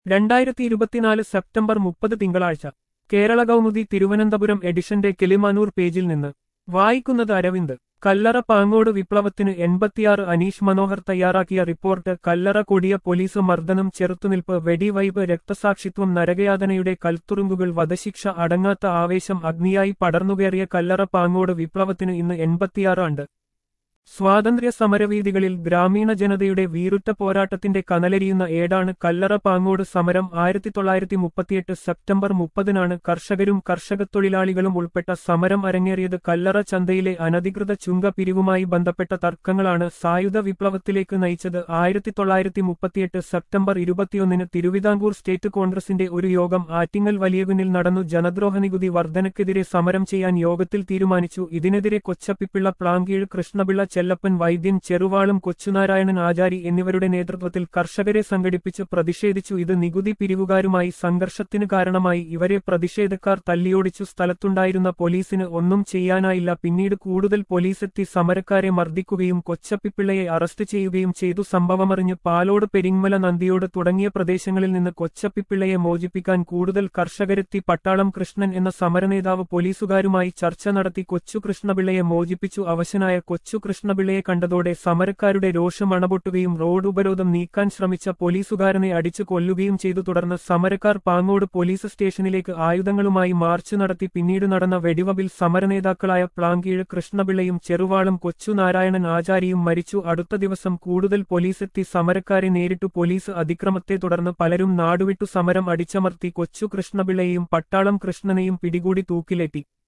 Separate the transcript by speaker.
Speaker 1: രണ്ടായിരത്തി ഇരുപത്തിനാല് സെപ്റ്റംബർ മുപ്പത് തിങ്കളാഴ്ച കേരള കൗമുദി തിരുവനന്തപുരം എഡിഷന്റെ കിളിമാനൂർ പേജിൽ നിന്ന് വായിക്കുന്നത് അരവിന്ദ് കല്ലറ പാങ്ങോട് വിപ്ലവത്തിന് എൺപത്തിയാറ് അനീഷ് മനോഹർ തയ്യാറാക്കിയ റിപ്പോർട്ട് കല്ലറ കൊടിയ പോലീസ് മർദ്ദനം ചെറുത്തുനിൽപ്പ് വെടിവൈബ് രക്തസാക്ഷിത്വം നരകയാതനയുടെ കൽത്തുറുങ്കുകൾ വധശിക്ഷ അടങ്ങാത്ത ആവേശം അഗ്നിയായി പടർന്നുകയറിയ കല്ലറ പാങ്ങോട് വിപ്ലവത്തിന് ഇന്ന് എൺപത്തിയാറ് ആണ്ട് സ്വാതന്ത്ര്യ സമരവീതികളിൽ ഗ്രാമീണ ജനതയുടെ വീറുറ്റ പോരാട്ടത്തിന്റെ കനലരിയുന്ന ഏടാണ് കല്ലറ പാങ്ങോട് സമരം ആയിരത്തി തൊള്ളായിരത്തി മുപ്പത്തിയെട്ട് സെപ്റ്റംബർ മുപ്പതിനാണ് കർഷകരും കർഷകത്തൊഴിലാളികളും ഉൾപ്പെട്ട സമരം അരങ്ങേറിയത് കല്ലറ ചന്തയിലെ അനധികൃത ചുങ്ക പിരിവുമായി ബന്ധപ്പെട്ട തർക്കങ്ങളാണ് സായുധ വിപ്ലവത്തിലേക്ക് നയിച്ചത് ആയിരത്തി തൊള്ളായിരത്തി മുപ്പത്തിയെട്ട് സെപ്റ്റംബർ ഇരുപത്തിയൊന്നിന് തിരുവിതാംകൂർ സ്റ്റേറ്റ് കോൺഗ്രസിന്റെ ഒരു യോഗം ആറ്റിങ്ങൽ വലിയകുന്നിൽ നടന്നു ജനദ്രോഹ നികുതി വർധനയ്ക്കെതിരെ സമരം ചെയ്യാൻ യോഗത്തിൽ തീരുമാനിച്ചു ഇതിനെതിരെ കൊച്ചപ്പിപ്പിള്ള പ്ലാങ്കീഴ് കൃഷ്ണപിള്ള ചെല്ലപ്പൻ വൈദ്യൻ ചെറുവാളും കൊച്ചുനാരായണൻ ആചാരി എന്നിവരുടെ നേതൃത്വത്തിൽ കർഷകരെ സംഘടിപ്പിച്ച് പ്രതിഷേധിച്ചു ഇത് നികുതി പിരിവുകാരുമായി സംഘർഷത്തിന് കാരണമായി ഇവരെ പ്രതിഷേധക്കാർ തല്ലിയോടിച്ചു സ്ഥലത്തുണ്ടായിരുന്ന പോലീസിന് ഒന്നും ചെയ്യാനായില്ല പിന്നീട് കൂടുതൽ പോലീസെത്തി സമരക്കാരെ മർദ്ദിക്കുകയും കൊച്ചപ്പിപ്പിള്ളയെ അറസ്റ്റ് ചെയ്യുകയും ചെയ്തു സംഭവമറിഞ്ഞ് പാലോട് പെരിങ്ങമല നന്ദിയോട് തുടങ്ങിയ പ്രദേശങ്ങളിൽ നിന്ന് കൊച്ചപ്പിപ്പിള്ളയെ മോചിപ്പിക്കാൻ കൂടുതൽ കർഷകരെത്തി പട്ടാളം കൃഷ്ണൻ എന്ന സമരനേതാവ് പോലീസുകാരുമായി ചർച്ച നടത്തി കൊച്ചു കൃഷ്ണപിള്ളയെ മോചിപ്പിച്ചു അവശനായ കൊച്ചു കൃഷ്ണപിള്ളയെ കണ്ടതോടെ സമരക്കാരുടെ രോഷം അണപൊട്ടുകയും റോഡ് ഉപരോധം നീക്കാൻ ശ്രമിച്ച പോലീസുകാരനെ അടിച്ചു കൊല്ലുകയും ചെയ്തു തുടർന്ന് സമരക്കാർ പാങ്ങോട് പോലീസ് സ്റ്റേഷനിലേക്ക് ആയുധങ്ങളുമായി മാർച്ച് നടത്തി പിന്നീട് നടന്ന വെടിവവിൽ സമരനേതാക്കളായ പ്ലാങ്കീഴ് കൃഷ്ണപിള്ളയും ചെറുവാളും കൊച്ചു നാരായണൻ ആചാരിയും മരിച്ചു അടുത്ത ദിവസം കൂടുതൽ പോലീസെത്തി സമരക്കാരെ നേരിട്ടു പോലീസ് അതിക്രമത്തെ തുടർന്ന് പലരും നാടുവിട്ടു സമരം അടിച്ചമർത്തി കൊച്ചു കൃഷ്ണപിള്ളയെയും പട്ടാളം കൃഷ്ണനെയും പിടികൂടി തൂക്കിലേറ്റി